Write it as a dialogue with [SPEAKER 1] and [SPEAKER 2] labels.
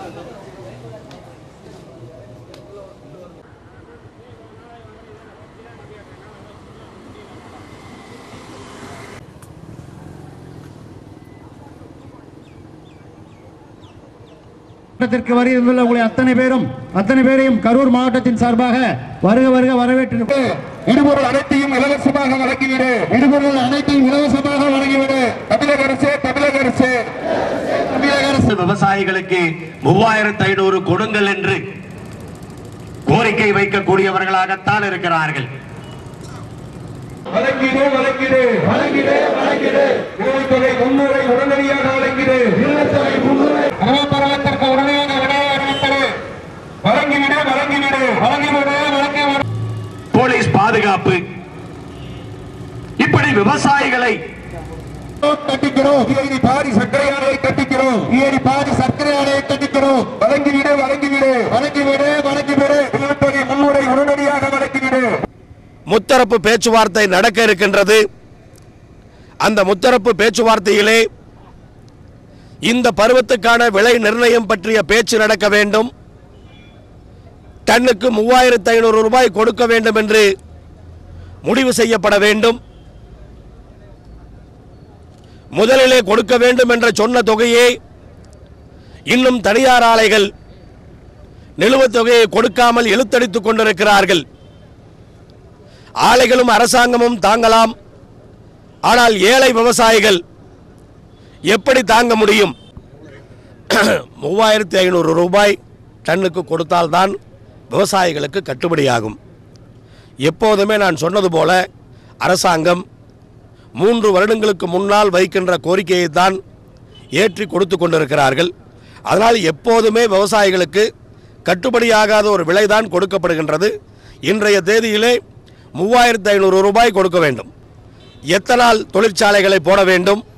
[SPEAKER 1] மாவட்டத்திற்கு வருகின்ற உங்களை அத்தனை பேரும் அத்தனை பேரையும் கரூர் மாவட்டத்தின் சார்பாக வருக வருக வரவேற்று
[SPEAKER 2] இடுபொருள் அனைத்தையும் இலவசமாக வழங்கிவிடு இடுபொருள் அனைத்தையும் இலவசமாக வழங்கிவிடு தமிழக அரசு தமிழக அரசு தமிழக அரசு
[SPEAKER 3] விவசாயிகளுக்கு மூவாயிரத்து ஐநூறு கொடுங்கள் என்று கோரிக்கை வைக்கக்கூடியவர்களாகத்தான் இருக்கிறார்கள்
[SPEAKER 2] வழங்கிடு வழங்கிடு வழங்கிடு வழங்கிடு உதவித்தொகை முன்னுரை உடனடியாக வழங்கிடு உதவித்தொகை முன்னுரை பருவத்திற்கு உடனடியாக விடையை அறிவித்தது வழங்கிவிடு வழங்கிவிடு வழங்கிவிடு வழங்கிவிடு
[SPEAKER 3] போலீஸ் பாதுகாப்பு இப்படி விவசாயிகளை
[SPEAKER 2] கட்டிக்கிறோம் ஏரி பாதி சர்க்கரை ஆலையை கட்டிக்கிறோம் ஏரி பாதி சர்க்கரை ஆலையை கட்டிக்கிறோம் வழங்கிவிடு வழங்கிவிடு வழங்கிவிடு வழங்கிவிடு உதவித்தொகை முன்னுரை உடனடியாக வழங்கிவிடு
[SPEAKER 3] முத்தரப்பு பேச்சுவார்த்தை நடக்க இருக்கின்றது அந்த முத்தரப்பு பேச்சுவார்த்தையிலே இந்த பருவத்துக்கான விலை நிர்ணயம் பற்றிய பேச்சு நடக்க வேண்டும் டன்னுக்கு மூவாயிரத்து ஐநூறு ரூபாய் கொடுக்க வேண்டும் என்று முடிவு செய்யப்பட வேண்டும் முதலிலே கொடுக்க வேண்டும் என்ற சொன்ன தொகையை இன்னும் தனியார் ஆலைகள் நிலுவைத் தொகையை கொடுக்காமல் இழுத்தடித்துக் கொண்டிருக்கிறார்கள் ஆலைகளும் அரசாங்கமும் தாங்கலாம் ஆனால் ஏழை விவசாயிகள் எப்படி தாங்க முடியும் மூவாயிரத்தி ஐநூறு ரூபாய் டன்னுக்கு கொடுத்தால்தான் விவசாயிகளுக்கு கட்டுப்படியாகும் எப்போதுமே நான் சொன்னது போல அரசாங்கம் மூன்று வருடங்களுக்கு முன்னால் வைக்கின்ற கோரிக்கையை தான் ஏற்றி கொடுத்து கொண்டிருக்கிறார்கள் அதனால் எப்போதுமே விவசாயிகளுக்கு கட்டுப்படியாகாத ஒரு விலைதான் கொடுக்கப்படுகின்றது இன்றைய தேதியிலே மூவாயிரத்து ஐநூறு ரூபாய் கொடுக்க வேண்டும் எத்தனால் தொழிற்சாலைகளை போட வேண்டும்